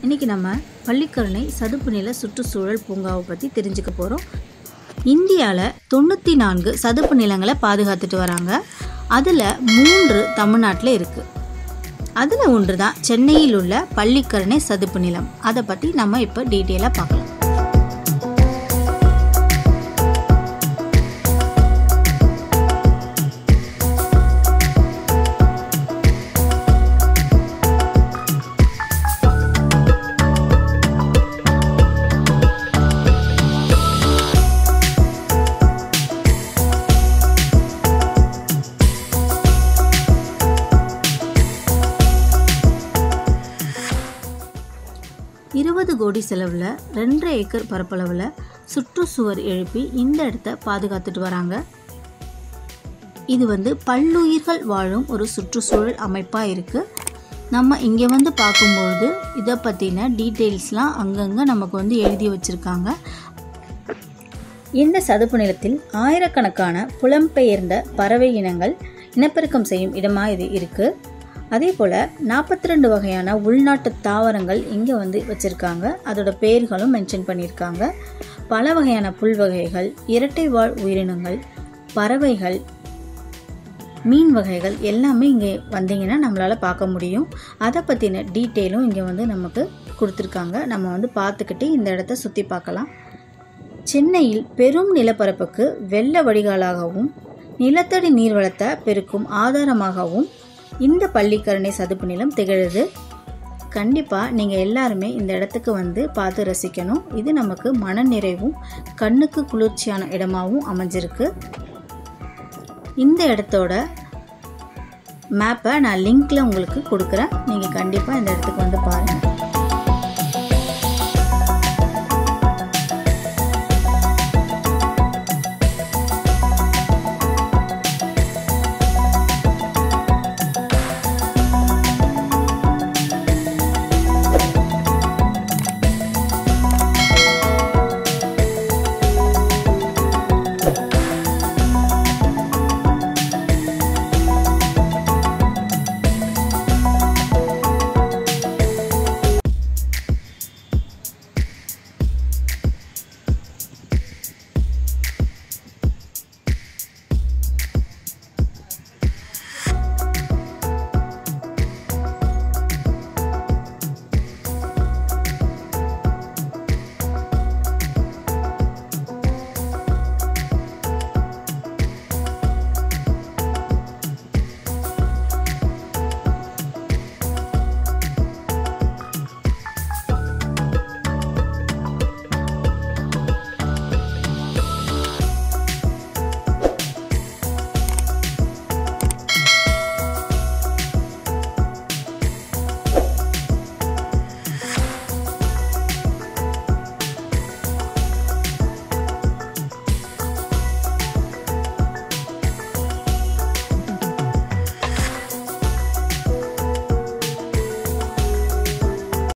இன்றைக்கி நம்ம பள்ளிக்கரணை சதுப்பு நில சுற்றுச்சூழல் பூங்காவை பற்றி தெரிஞ்சுக்க போகிறோம் இந்தியாவில் தொண்ணூற்றி நான்கு சதுப்பு நிலங்களை பாதுகாத்துட்டு வராங்க அதில் மூன்று தமிழ்நாட்டில் இருக்குது அதில் ஒன்று தான் சென்னையில் உள்ள பள்ளிக்கரணை சதுப்பு நிலம் அதை பற்றி நம்ம இப்போ டீட்டெயிலாக பார்க்கலாம் இருபது கோடி செலவில் ரெண்டரை ஏக்கர் பரப்பளவில் சுற்றுச்சுவர் எழுப்பி இந்த இடத்த பாதுகாத்துட்டு வராங்க இது வந்து பல்லுயிர்கள் வாழும் ஒரு சுற்றுச்சூழல் அமைப்பாக இருக்குது நம்ம இங்கே வந்து பார்க்கும்பொழுது இதை பற்றின டீட்டெயில்ஸ்லாம் அங்கங்கே நமக்கு வந்து எழுதி வச்சுருக்காங்க இந்த சதுப்பு நிலத்தில் ஆயிரக்கணக்கான புலம்பெயர்ந்த பறவை இனங்கள் இனப்பெருக்கம் செய்யும் இடமாக இது இருக்குது அதே போல் நாற்பத்தி ரெண்டு வகையான உள்நாட்டு தாவரங்கள் இங்கே வந்து வச்சுருக்காங்க அதோட பேர்களும் மென்ஷன் பண்ணியிருக்காங்க பல வகையான புல் வகைகள் இரட்டை வாழ் உயிரினங்கள் பறவைகள் மீன் வகைகள் எல்லாமே இங்கே வந்தீங்கன்னா நம்மளால் பார்க்க முடியும் அதை பற்றின டீட்டெயிலும் இங்கே வந்து நமக்கு கொடுத்துருக்காங்க நம்ம வந்து பார்த்துக்கிட்டு இந்த இடத்த சுற்றி பார்க்கலாம் சென்னையில் பெரும் நிலப்பரப்புக்கு வெள்ள வடிகாலாகவும் நிலத்தடி நீர்வளத்தை பெருக்கும் ஆதாரமாகவும் இந்த பள்ளிக்கரணை சதுப்பு நிலம் திகழுது கண்டிப்பாக நீங்கள் எல்லாருமே இந்த இடத்துக்கு வந்து பார்த்து ரசிக்கணும் இது நமக்கு மனநிறைவும் கண்ணுக்கு குளிர்ச்சியான இடமாகவும் அமைஞ்சிருக்கு இந்த இடத்தோட மேப்பை நான் லிங்க்கில் உங்களுக்கு கொடுக்குறேன் நீங்கள் கண்டிப்பாக இந்த இடத்துக்கு வந்து பாருங்கள்